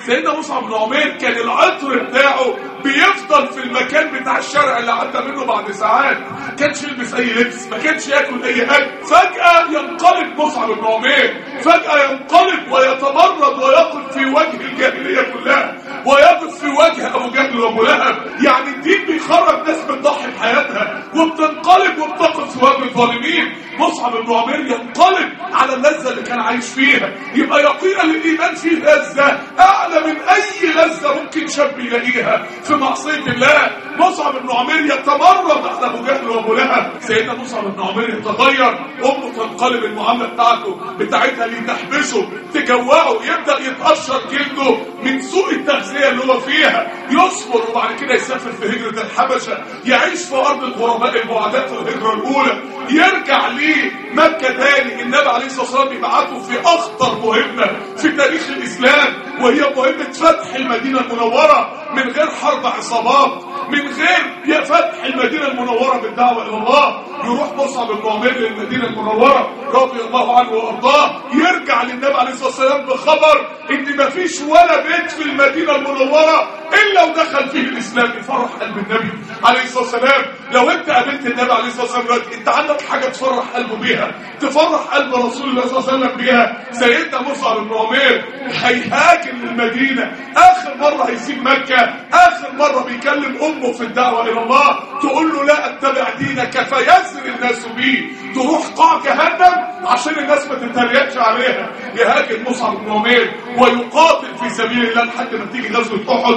سيدنا مصعب بن عمير كان العطر بتاعه بيفضل في المكان بتاع الشارع اللي عدى منه بعد ساعات ما كانش يلبس اي لبس ما كانش ياكل اي اكل فجاه ينقلب مصعب بن عمير فجاه ينقلب ويتمرد ويقف في وجه الجاهليه كلها ويقف في وجه ابو جهل وابو لهب يعني الدين بيخرج ناس بتضحي بحياتها وبتنقلب وبتقف في وجه الظالمين مصعب بن عمير ينقلب على اللذه اللي كان عايش فيها يبقى يقينا الايمان فيه لذه اعلى من اي لذه ممكن شاب يلاقيها في معصيه الله مصعب بن عمير يتمرد على ابو جهل وابو لهب سيدنا مصعب بن عمير يتغير امه تنقلب المعامله بتاعته بتاعتها اللي تحبسه تجوعه يبدا يتقشر جلده من سوء التغذيه اللي هو فيها يصبر وبعد كده يسافر في هجره الحبشه يعيش في ارض الغرباء البعداء في الهجره الاولى يرجع ليه مكه تاني النبي عليه الصلاه والسلام يبعته في اخطر مهمه في تاريخ الاسلام وهي مهمه فتح المدينه المنوره من غير حرب عصابات من غير فتح المدينه المنوره بالدعوه الى الله يروح مصعب بن عمير للمدينه المنوره رضي الله عنه وارضاه يرجع للنبي عليه الصلاه والسلام بخبر ان مفيش ولا بيت في المدينه المنوره الا ودخل فيه الاسلام يفرح قلب النبي عليه الصلاه والسلام لو انت قابلت النبي عليه الصلاه والسلام دلوقتي انت عندك حاجه تفرح قلبه بيها تفرح قلب رسول الله صلى الله عليه وسلم بيها سيدنا مصعب بن عمير هيهاجم المدينه اخر مره هيسيب مكه اخر مره بيكلم امه في الدعوه الى الله تقول له لا اتبع دينك فيزر الناس بيه تروح قاع جهنم عشان الناس ما تتريقش عليها يهاجم مصعب بن عمير ويقاتل في سبيل الله لحد ما تيجي غزوه احد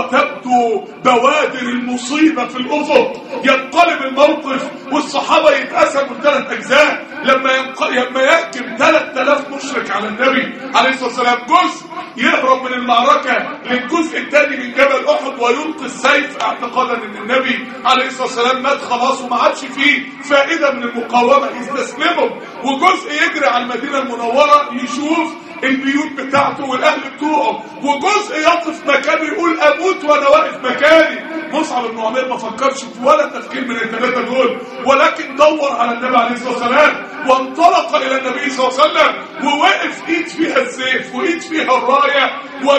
وتبدو بوادر المصيبه في الافق ينقلب الموقف والصحابه يتقسموا لثلاث اجزاء لما ينق... لما يهجم 3000 مشرك على النبي عليه الصلاه والسلام جزء يهرب من المعركه للجزء الثاني من جبل احد ويلقي السيف اعتقادا ان النبي عليه الصلاه والسلام مات خلاص وما عادش فيه فائده من المقاومه يستسلموا وجزء يجري على المدينه المنوره يشوف البيوت بتاعته والاهل بتوعه وجزء يقف مكانه يقول اموت وانا واقف مكاني مصعب بن عمير ما فكرش في ولا تفكير من الثلاثه دول ولكن دور على النبي عليه الصلاه والسلام وانطلق الى النبي صلى الله عليه وسلم ووقف ايد فيها السيف وايد فيها الرايه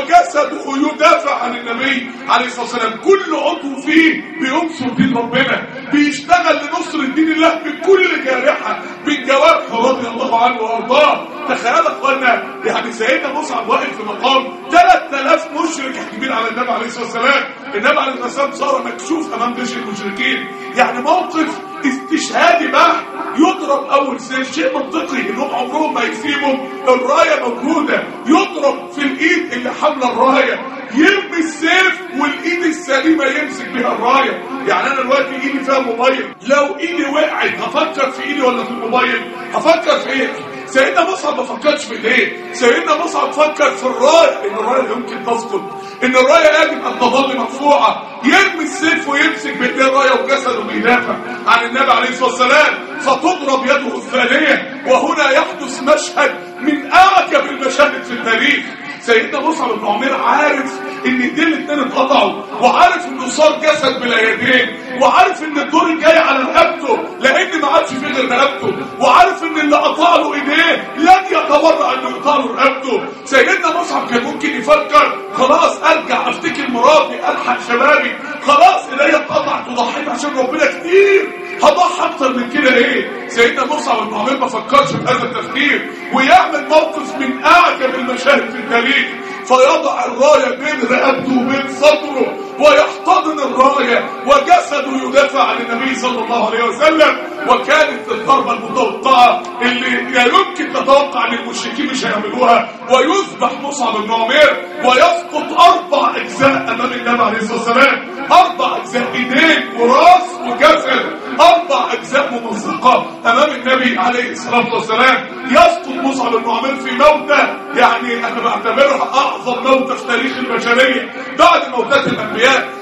وجسده يدافع عن النبي عليه الصلاه والسلام كل عضو فيه بينصر دين ربنا بيشتغل لنصر دين الله بكل جارحه من جوارحه رضي الله عنه وارضاه تخيل اخوانا يعني سيدنا مصعب واقف في مقام 3000 مشرك حاكمين على النبي عليه الصلاه والسلام النبي عليه الصلاه والسلام صار مكشوف امام جيش المشركين يعني موقف استشهادي بحت يضرب اول سيف شيء منطقي انهم عمرهم ما يسيبوا الرايه موجوده يضرب في الايد اللي حامله الرايه يرمي السيف والايد السليمه يمسك بها الرايه يعني انا دلوقتي ايدي فيها موبايل لو ايدي وقعت هفكر في ايدي ولا في الموبايل هفكر في ايه سيدنا مصعب ما فكرش في ايه سيدنا مصعب فكر في الرايه ان الرايه يمكن تسقط ان الرايه يجب ان تظل مرفوعه يرمي السيف ويمسك بايديه الرايه وجسده بيدافع عن النبي عليه الصلاه والسلام فتضرب يده الثانيه وهنا يحدث مشهد من اعجب المشاهد في التاريخ سيدنا مصعب بن عمير عارف ان ايديه الاثنين اتقطعوا وعارف انه صار جسد بلا يدين وعارف ان الدور الجاي على رقبته لان ما عادش فيه غير رقبته وعارف ان اللي قطع له ايديه لن يتورع انه يقطع له رقبته سيدنا مصعب كان ممكن يفكر خلاص ارجع افتكر مراتي الحق شبابي خلاص ايديا اتقطعت وضحيت عشان ربنا كتير هضحي اكتر من كده ايه سيدنا مصعب بن عمير ما فكرش بهذا التفكير ويعمل موقف من اعجب المشاهد في التاريخ فيضع الرايه بين رقبته وبين صدره ويحتضن الرايه وجسده يدافع عن النبي صلى الله عليه وسلم وكانت الضربه المتوقعه اللي لا يمكن تتوقع ان المشركين مش هيعملوها ويذبح مصعب بن عمير ويسقط اربع اجزاء امام النبي عليه الصلاه والسلام اربع اجزاء ايدين وراس وجسد اربع اجزاء ممزقه امام النبي عليه الصلاه والسلام يسقط مصعب بن عمير في موته يعني انا بعتبرها اعظم موته في تاريخ البشريه بعد موتات الانبياء